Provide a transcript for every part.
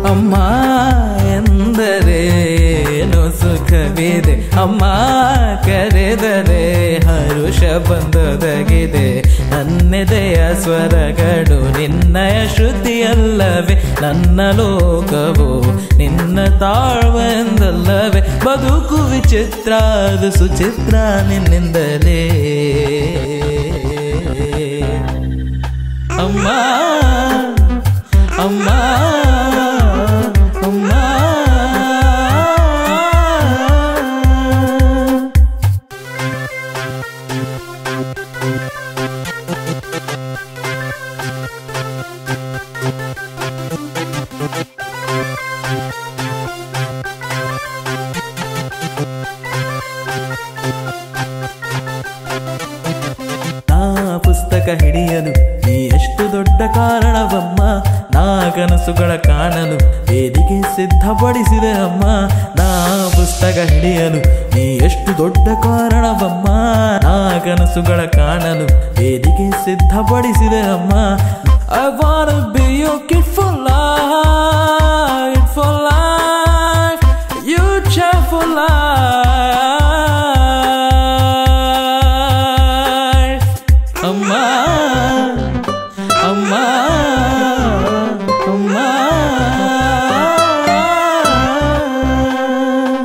ಅಮ್ಮ ಎಂದರೇನು ಸುಖವಿದೆ ಅಮ್ಮ ಕರೆದರೆ ಹರುಷ ಬಂದೊದಗಿದೆ ನನ್ನೆದೆಯ ಸ್ವರಗಳು ನಿನ್ನಯ ಶ್ರುತಿಯಲ್ಲವೇ ನನ್ನ ಲೋಕವು ನಿನ್ನ ತಾಳ್ವೆಂದಲ್ಲವೇ ಬದುಕು ವಿಚಿತ್ರ ಅದು ಸುಚಿತ್ರ ನಿನ್ನಿಂದಲೇ ಅಮ್ಮ ಅಮ್ಮ ಅಮ್ಮ ನಾ ಪುಸ್ತಕ ಹಿಡಿಯಲು ನೀ ಎಷ್ಟು ದೊಡ್ಡ ಕಾರಣವಮ್ಮ ನಾ ಕನಸುಗಳ ಕಾಣಲು ವೇದಿಕೆ ಸಿದ್ಧಪಡಿಸಿದೆ ಅಮ್ಮ ನಾ ಪುಸ್ತಕ ಹಿಡಿಯಲು ನೀ ಎಷ್ಟು ದೊಡ್ಡ ಕಾರಣವಮ್ಮ ನಾ ಕನಸುಗಳ ಕಾಣಲು ವೇದಿಕೆ ಸಿದ್ಧಪಡಿಸಿದೆ ಅಮ್ಮ I wanna be your kid for life, for life, you child for life. ಅಮ್ಮ ಅಮ್ಮ ಅಮ್ಮ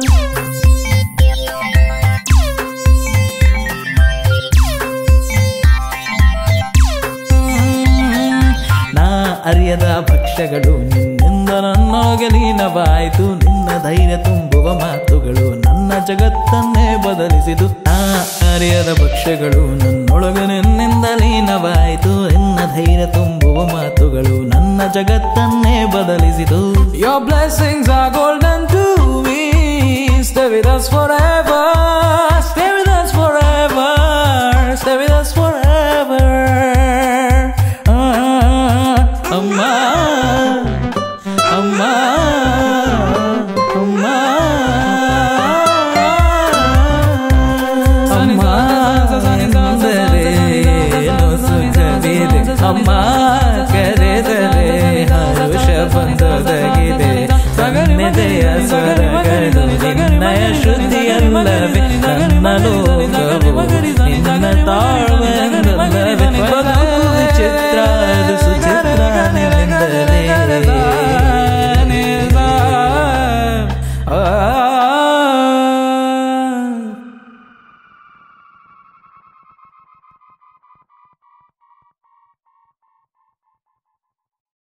ನಾ ಅರಿಯದ ಭಕ್ಷ್ಯಗಳು ನಿನ್ನಿಂದ ನನ್ನೊಳಗೆ ಲೀನವಾಯಿತು ನಿನ್ನ ಧೈರ್ಯ ತುಂಬುವ ಮಾತುಗಳು ನನ್ನ ಜಗತ್ತನ್ನೇ ಬದಲಿಸಿತು ನಾ ಅರಿಯದ ಭಕ್ಷ್ಯಗಳು ನನ್ನೊಳಗೆ ನಿನ್ನಿಂದ ಲೀನವಾಯಿತು ನಿನ್ನ ಧೈರ್ಯ ತುಂಬುವ ಮಾತುಗಳು ನನ್ನ ಜಗತ್ತನ್ನೇ ಬದಲಿಸಿತು Your blessings are golden to me Stay with us forever Stay with us forever Stay with us forever Ah, ಅಮ್ಮ